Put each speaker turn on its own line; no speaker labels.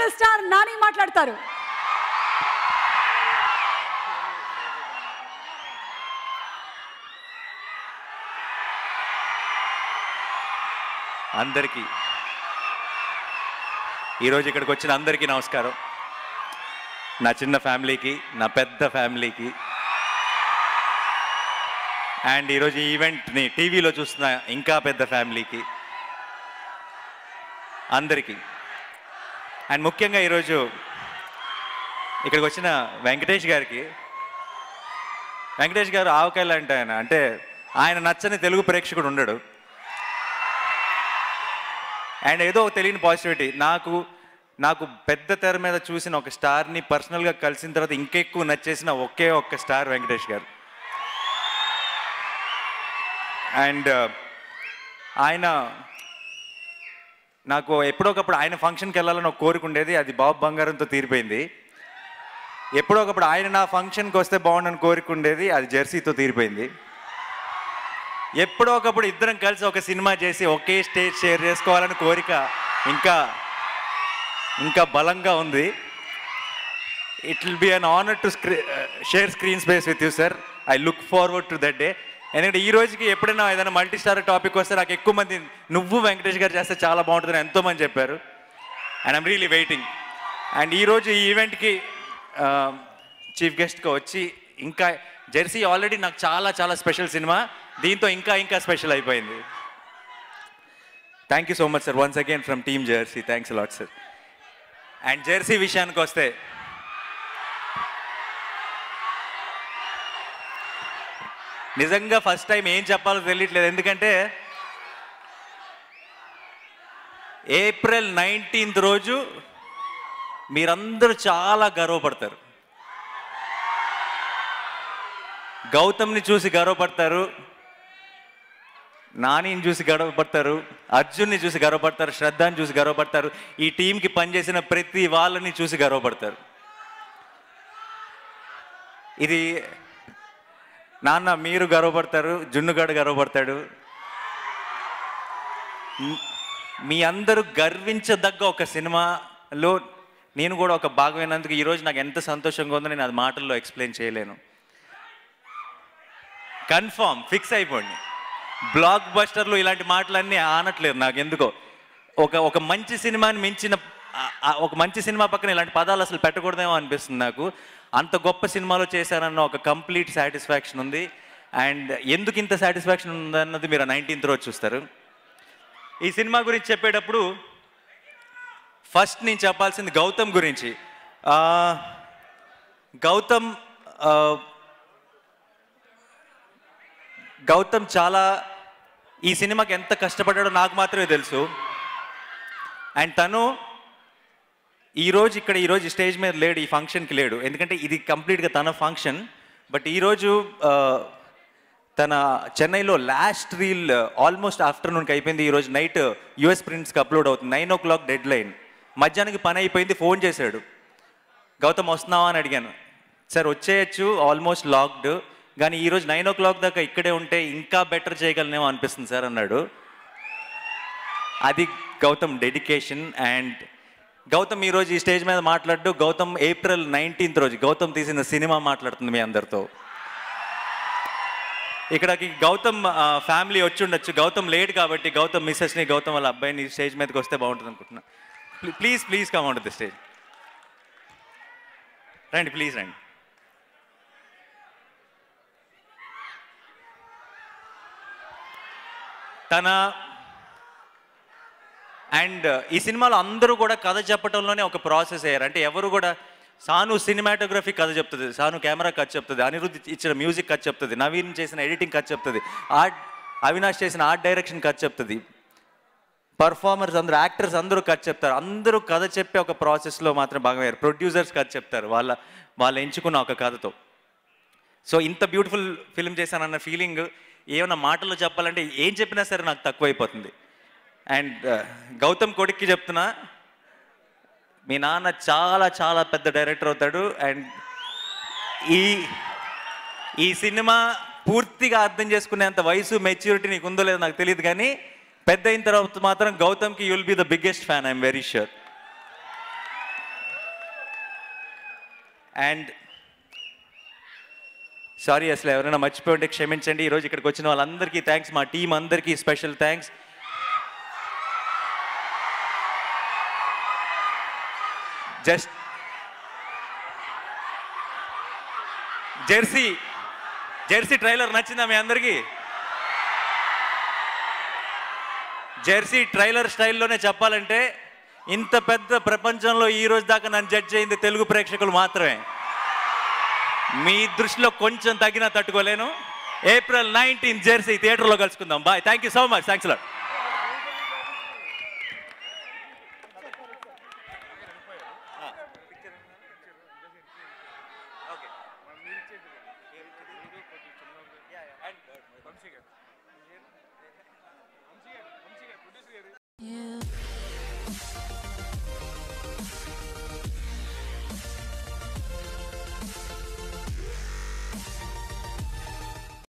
అసలు స్టార్ నాని మాట్లాడతారు
అందరికీ ఈరోజు ఇక్కడికి వచ్చిన అందరికీ నమస్కారం నా చిన్న ఫ్యామిలీకి నా పెద్ద ఫ్యామిలీకి అండ్ ఈరోజు ఈ ఈవెంట్ని టీవీలో చూస్తున్న ఇంకా పెద్ద ఫ్యామిలీకి అందరికీ అండ్ ముఖ్యంగా ఈరోజు ఇక్కడికి వచ్చిన వెంకటేష్ గారికి వెంకటేష్ గారు ఆవకాయలు అంటే ఆయన అంటే ఆయన నచ్చని తెలుగు ప్రేక్షకుడు ఉండడు అండ్ ఏదో ఒక తెలియని పాజిటివిటీ నాకు నాకు పెద్ద తెర మీద చూసిన ఒక స్టార్ని పర్సనల్గా కలిసిన తర్వాత ఇంకెక్కువ నచ్చేసిన ఒకే ఒక్క స్టార్ వెంకటేష్ గారు అండ్ ఆయన నాకు ఎప్పుడోకప్పుడు ఆయన ఫంక్షన్కి వెళ్ళాలని ఒక కోరిక ఉండేది అది బాబు బంగారంతో తీరిపోయింది ఎప్పుడో ఒకప్పుడు ఆయన నా ఫంక్షన్కి వస్తే బాగుండని కోరిక ఉండేది అది జెర్సీతో తీరిపోయింది ఎప్పుడో ఒకప్పుడు ఇద్దరం కలిసి ఒక సినిమా చేసి ఒకే స్టేజ్ షేర్ చేసుకోవాలని కోరిక ఇంకా ఇంకా బలంగా ఉంది it will be an honour to స్క్రీ share screen space with you sir I look forward to that day ఎందుకంటే ఈ రోజుకి ఎప్పుడైనా ఏదైనా మల్టీ స్టార్ టాపిక్ వస్తే నాకు ఎక్కువ మంది నువ్వు వెంకటేష్ గారు చేస్తే చాలా బాగుంటుందని ఎంతో మంది చెప్పారు and I'm really waiting and ఈరోజు ఈ ఈవెంట్కి చీఫ్ గెస్ట్గా వచ్చి ఇంకా జెర్సీ ఆల్రెడీ నాకు చాలా చాలా స్పెషల్ సినిమా దీంతో ఇంకా ఇంకా స్పెషల్ అయిపోయింది thank you so much sir once again from team Jersey thanks lot sir and Jersey విషయానికి వస్తే నిజంగా ఫస్ట్ టైం ఏం చెప్పాలో తెలియట్లేదు ఎందుకంటే ఏప్రిల్ నైన్టీన్త్ రోజు మీరందరూ చాలా గర్వపడతారు గౌతమ్ని చూసి గర్వపడతారు నానిని చూసి గర్వపడతారు అర్జున్ని చూసి గర్వపడతారు శ్రద్ధాని చూసి గర్వపడతారు ఈ టీంకి పనిచేసిన ప్రతి వాళ్ళని చూసి గర్వపడతారు ఇది నాన్న మీరు గర్వపడతారు జున్నుగాడు గర్వపడతాడు మ్- మీ అందరూ గర్వించదగ్గ ఒక సినిమాలో నేను కూడా ఒక భాగమైనందుకు ఈరోజు నాకు ఎంత సంతోషంగా ఉందో నేను అది మాటల్లో ఎక్స్ప్లెయిన్ చేయలేను కన్ఫామ్ ఫిక్స్ అయిపోండి బ్లాక్ బస్టర్లు ఇలాంటి మాటలన్నీ ఆనట్లేదు నాకు ఎందుకో ఒక ఒక మంచి సినిమాని మించిన ఆ- ఆ ఒక మంచి సినిమా పక్కన ఇలాంటి పదాలు అసలు పెట్టకూడదేమో అనిపిస్తుంది నాకు అంత గొప్ప సినిమాలో చేశారన్న ఒక కంప్లీట్ సాటిస్ఫాక్షన్ ఉంది అండ్ ఎందుకు ఇంత సాటిస్ఫాక్షన్ ఉందన్నది మీరు నైన్టీన్త్ రోజు చూస్తారు ఈ సినిమా గురించి చెప్పేటప్పుడు ఫస్ట్ నేను చెప్పాల్సింది గౌతమ్ గురించి ఆ, గౌతమ్ ఆ, గౌతమ్ చాలా ఈ సినిమాకి ఎంత కష్టపడ్డాడో నాకు మాత్రమే తెలుసు అండ్ తను ఈరోజు ఇక్కడ ఈరోజు స్టేజ్ మీద లేడు ఈ ఫంక్షన్కి లేడు ఎందుకంటే ఇది కంప్లీట్గా తన ఫంక్షన్ బట్ ఈరోజు ఆ, తన చెన్నైలో లాస్ట్ రీల్ ఆల్మోస్ట్ ఆఫ్టర్నూన్కి అయిపోయింది ఈరోజు నైట్ యుఎస్ ప్రింట్స్కి అప్లోడ్ అవుతుంది nine o'clock deadline మధ్యాహ్నానికి పని అయిపోయింది ఫోన్ చేశాడు గౌతమ్ వస్తున్నావా అని అడిగాను సార్ వచ్చేయచ్చు ఆల్మోస్ట్ లాక్డ్ కానీ ఈరోజు నైన్ ఓ క్లాక్ దాకా ఇక్కడే ఉంటే ఇంకా బెటర్ చేయగలనేమో అనిపిస్తుంది సార్ అన్నాడు అది గౌతమ్ డెడికేషన్ అండ్ గౌతమ్ ఈరోజు ఈ స్టేజ్ మీద మాట్లాడు గౌతమ్ ఏప్రిల్ నైన్టీన్త్ రోజు గౌతమ్ తీసిన సినిమా మాట్లాడుతుంది మీ అందరితో ఇక్కడికి గౌతమ్ ఫ్యామిలీ వచ్చి ఉండొచ్చు గౌతమ్ లేట్ కాబట్టి గౌతమ్ మిస్సెస్ని గౌతమ్ వాళ్ళ అబ్బాయిని స్టేజ్ మీదకి వస్తే బాగుంటుంది అనుకుంటున్నా please please come out the stage రండి ప్లీజ్ రండి తన అండ్ ఈ సినిమాలో అందరూ కూడా కథ చెప్పడంలోనే ఒక ప్రాసెస్ అయ్యారు అంటే ఎవరు కూడా సాను సినిమాటోగ్రఫీ కథ చెప్తుంది సాను కెమెరా కథ చెప్తుంది అనిరుద్ధ్ ఇచ్చిన మ్యూజిక్ కథ చెప్తుంది నవీన్ చేసిన ఎడిటింగ్ కథ చెప్తుంది ఆర్ట్ అవినాష్ చేసిన ఆర్ట్ డైరెక్షన్ కథ చెప్తుంది పర్ఫార్మర్స్ అందరూ యాక్టర్స్ అందరూ కథ చెప్తారు అందరూ కథ చెప్పే ఒక ప్రాసెస్లో మాత్రం భాగమయ్యారు ప్రొడ్యూసర్స్ కథ చెప్తారు వాళ్ళ వాళ్ళు ఎంచుకున్న ఒక కథతో సో ఇంత బ్యూటిఫుల్ ఫిల్మ్ చేశానన్న ఫీలింగ్ ఏమైనా మాటల్లో చెప్పాలంటే ఏం చెప్పినా సరే నాకు తక్కువైపోతుంది అండ్ గౌతమ్ కొడుక్కి చెప్తున్నా మీ నాన్న చాలా చాలా పెద్ద డైరెక్టర్ అవుతాడు అండ్ ఈ ఈ సినిమా పూర్తిగా అర్థం చేసుకునేంత వయసు మెచ్యూరిటీ నీకు ఉందో లేదో నాకు తెలియదు కానీ పెద్ద అయిన తర్వాత మాత్రం గౌతమ్కి you'll be the biggest fan I'm very sure and sorry అసలు ఎవరైనా మర్చిపోయి ఉంటే క్షమించండి ఈరోజు ఇక్కడికి వచ్చిన వాళ్ళందరికీ థ్యాంక్స్ మా టీం అందరికీ special thanks just Jersey Jersey trailer నచ్చిందా మీ అందరికీ జెర్సీ ట్రైలర్ స్టైల్లోనే చెప్పాలంటే ఇంత పెద్ద ప్రపంచంలో ఈ రోజు దాకా నన్ను జడ్జ్ అయింది తెలుగు ప్రేక్షకులు మాత్రమే మీ దృష్టిలో కొంచెం తగ్గినా తట్టుకోలేను ఏప్రిల్ నైన్టీన్ జెర్సీ థియేటర్లో కలుసుకుందాం bye thank you so much thanks lot